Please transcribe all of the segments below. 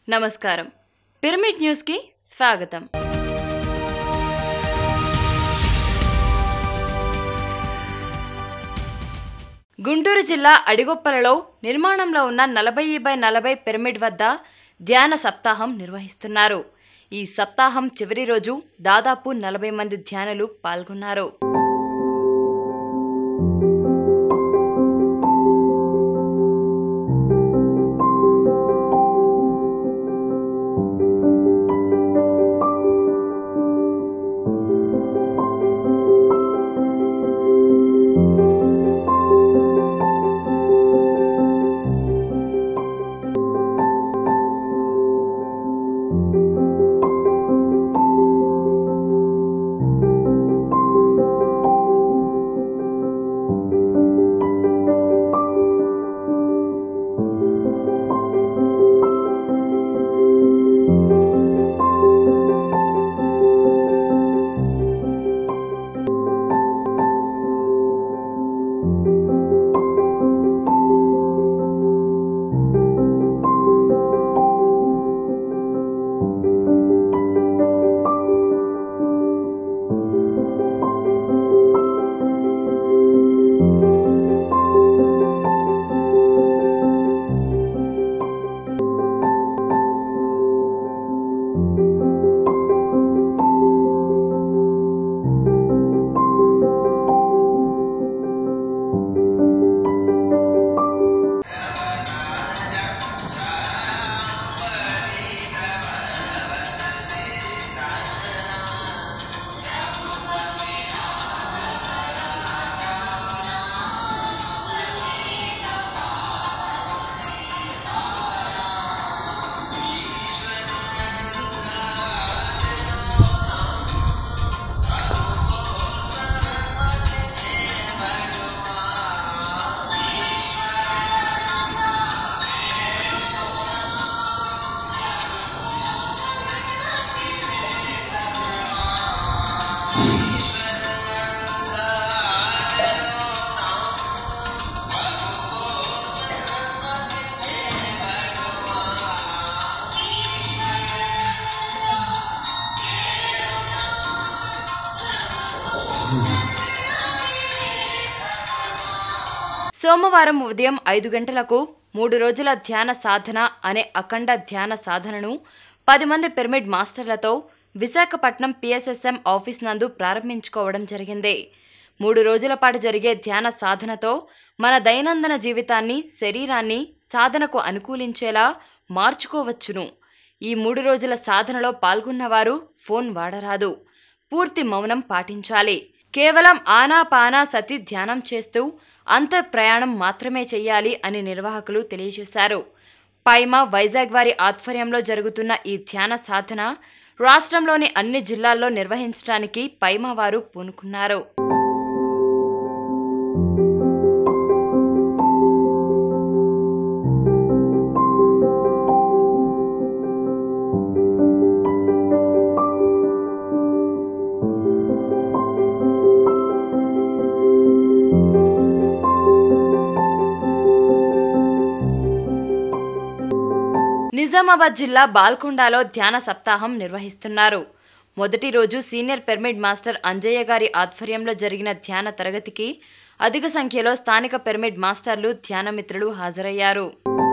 నమస్కారం పిరమిడ్ న్యూస్కి స్వాగతం గుంటూరు జిల్లా అడిగొప్పలలో నిర్మాణంలో ఉన్న నలభై బై నలభై పిరమిడ్ వద్ద ధ్యాన సప్తాహం నిర్వహిస్తున్నారు ఈ సప్తాహం చివరి రోజు దాదాపు నలభై మంది ధ్యానులు పాల్గొన్నారు సోమవారం ఉదయం ఐదు గంటలకు మూడు రోజుల ధ్యాన సాధన అనే అఖండ ధ్యాన సాధనను పది మంది పిరమిడ్ మాస్టర్లతో విశాఖపట్నం పిఎస్ఎస్ఎం ఆఫీస్ నందు ప్రారంభించుకోవడం జరిగింది మూడు రోజుల పాటు జరిగే ధ్యాన సాధనతో మన దైనందిన జీవితాన్ని శరీరాన్ని సాధనకు అనుకూలించేలా మార్చుకోవచ్చును ఈ మూడు రోజుల సాధనలో పాల్గొన్నవారు ఫోన్ వాడరాదు పూర్తి మౌనం పాటించాలి కేవలం ఆనాపానా సతి ధ్యానం చేస్తూ అంత ప్రయాణం మాత్రమే చేయాలి అని నిర్వాహకులు తెలియజేశారు పైమా వైజాగ్ వారి ఆధ్వర్యంలో జరుగుతున్న ఈ ధ్యాన సాధన రాష్ట్రంలోని అన్ని జిల్లాల్లో నిర్వహించడానికి పైమా వారు పూనుకున్నారు నిజామాబాద్ జిల్లా బాల్కొండలో ధ్యాన సప్తాహం నిర్వహిస్తున్నారు మొదటి రోజు సీనియర్ పిరమిడ్ మాస్టర్ అంజయ్య గారి ఆధ్వర్యంలో జరిగిన ధ్యాన తరగతికి అధిక సంఖ్యలో స్థానిక పిరమిడ్ మాస్టర్లు ధ్యానమిత్రులు హాజరయ్యారు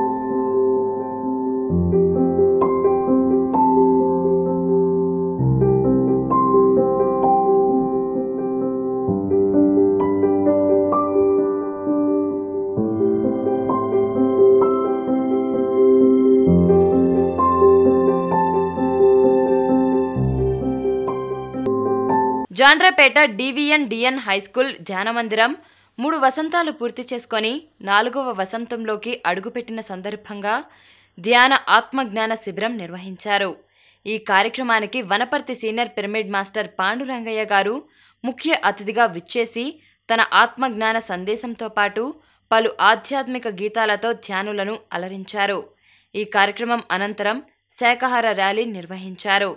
జాండ్రపేట డివిఎన్ డిఎన్ హైస్కూల్ ధ్యాన మందిరం మూడు వసంతాలు పూర్తి చేసుకొని నాలుగవ వసంతంలోకి అడుగుపెట్టిన సందర్భంగా ధ్యాన ఆత్మజ్ఞాన శిబిరం నిర్వహించారు ఈ కార్యక్రమానికి Wanaparthy senior pyramid master Pandurangaiah గారు ముఖ్య అతిథిగా విచ్చేసి తన ఆత్మజ్ఞాన సందేశంతో పాటు పలు ఆధ్యాత్మిక గీతాలతో ధ్యానులను అలరించారు ఈ కార్యక్రమం అనంతరం శాకాహార ర్యాలీ నిర్వహించారు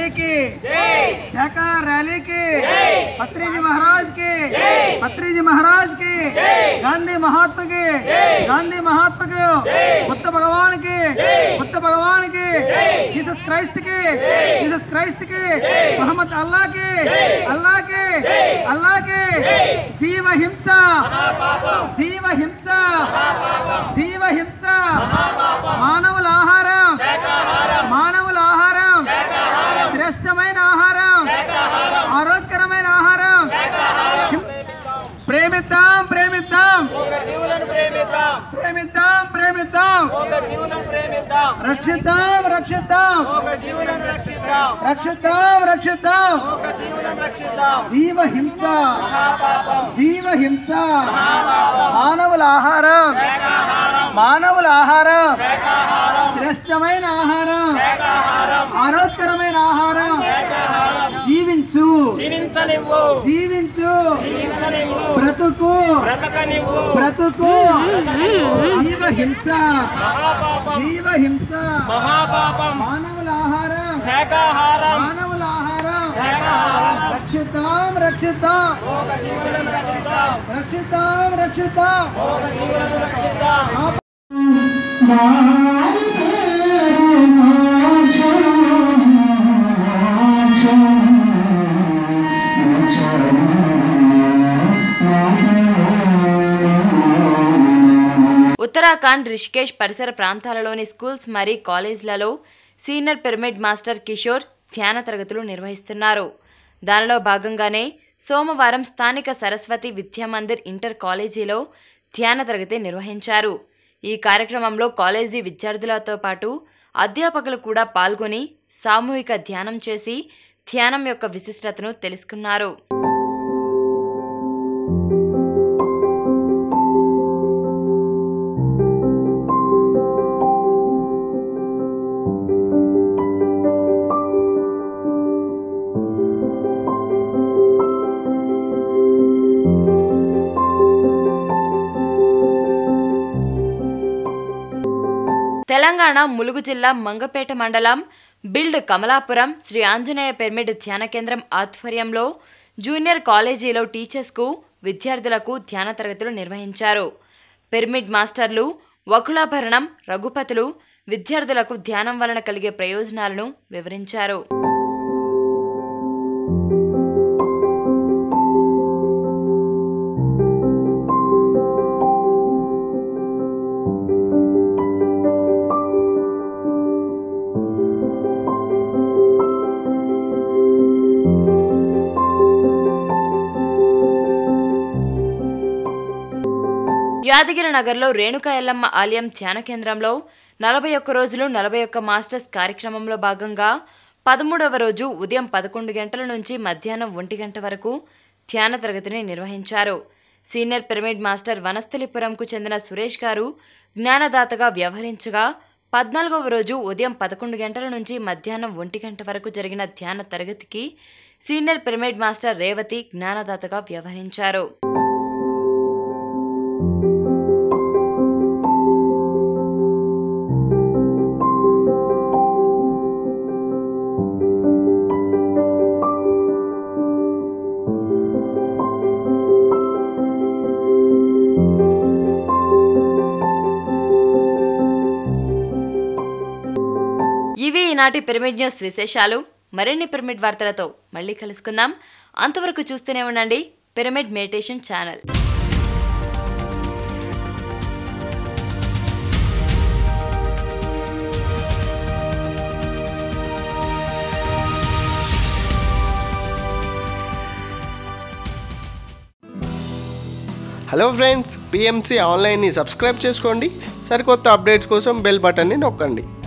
रैली की शाखा रैली की पत्री जी महाराज की पत्री जी महाराज की गांधी महात्मा की गांधी महात्मा की बुद्ध भगवान की बुद्ध भगवान की जीसस क्राइस्ट की जीसस क्राइस्ट की मोहम्मद अल्लाह की अल्लाह की अल्लाह की जीव हिंसा జీవ హింస జీవ హింస మానవుల ఆహారం మానవుల ఆహారం శ్రేష్టమైన ఆహారం ఆరోగ్యకరమైన ఆహారం ప్రేమిద్దాం ప్రేమిద్దాం ప్రేమిద్దాం ప్రేమిద్దాం రక్షిద్దాం రక్షిద్దాం రక్షిద్దాం రక్షిద్దాం జీవ హింస జీవ హింస మానవుల ఆహారం మానవుల ఆహారం శ్రేష్టమైన ఆహారం ఆరోగ్యకరమైన ఆహారం జీవించు జీవించు బ్రతుకు బ్రతుకు జీవ హింస జీవ హింస మానవుల ఆహారం మానవుల ఆహారం రక్షిద్దాం రక్షిద్దాం రక్షిద్దాం రక్షిద్దాం ఉత్తరాఖండ్ రిషికేష్ పరిసర ప్రాంతాలలోని స్కూల్స్ మరియు కాలేజీలలో సీనియర్ పిరమిడ్ మాస్టర్ కిషోర్ ధ్యాన తరగతులు నిర్వహిస్తున్నారు దానిలో భాగంగానే సోమవారం స్థానిక సరస్వతి విద్యామందిర్ ఇంటర్ కాలేజీలో ధ్యాన తరగతి నిర్వహించారు ఈ కార్యక్రమంలో కాలేజీ విద్యార్థులతో పాటు అధ్యాపకులు కూడా పాల్గొని సామూహిక ధ్యానం చేసి ధ్యానం యొక్క విశిష్టతను తెలుసుకున్నారు తెలంగాణ ములుగు జిల్లా మంగపేట మండలం బిల్డ్ కమలాపురం శ్రీ ఆంజనేయ పిరమిడ్ ధ్యాన కేంద్రం ఆధ్వర్యంలో జూనియర్ కాలేజీలో టీచర్స్కు విద్యార్థులకు ధ్యాన తరగతులు నిర్వహించారు పిరమిడ్ మాస్టర్లు వకులాభరణం రఘుపతులు విద్యార్థులకు ధ్యానం వలన కలిగే ప్రయోజనాలను వివరించారు యాదగిరి నగర్లో రేణుకా ఎల్లమ్మ ఆలయం ధ్యాన కేంద్రంలో నలభై ఒక్క రోజులు నలభై ఒక్క మాస్టర్స్ కార్యక్రమంలో భాగంగా పదమూడవ రోజు ఉదయం పదకొండు గంటల నుంచి మధ్యాహ్నం ఒంటి గంట వరకు ధ్యాన తరగతిని నిర్వహించారు సీనియర్ పిరమిడ్ మాస్టర్ వనస్థలిపురంకు చెందిన సురేష్ గారు జ్ఞానదాతగా వ్యవహరించగా పద్నాలుగవ రోజు ఉదయం పదకొండు గంటల నుంచి మధ్యాహ్నం ఒంటి గంట వరకు జరిగిన ధ్యాన తరగతికి సీనియర్ పిరమిడ్ మాస్టర్ రేవతి జ్ఞానదాతగా వ్యవహరించారు ఇవి ఈనాటి పిరమిడ్ న్యూస్ విశేషాలు మరిన్ని పిరమిడ్ వార్తలతో మళ్ళీ కలుసుకుందాం అంతవరకు చూస్తూనే ఉండండి pyramid meditation channel hello friends PMC ఆన్లైన్ని సబ్స్క్రైబ్ చేసుకోండి సరికొత్త అప్డేట్స్ కోసం బెల్ బటన్ని నొక్కండి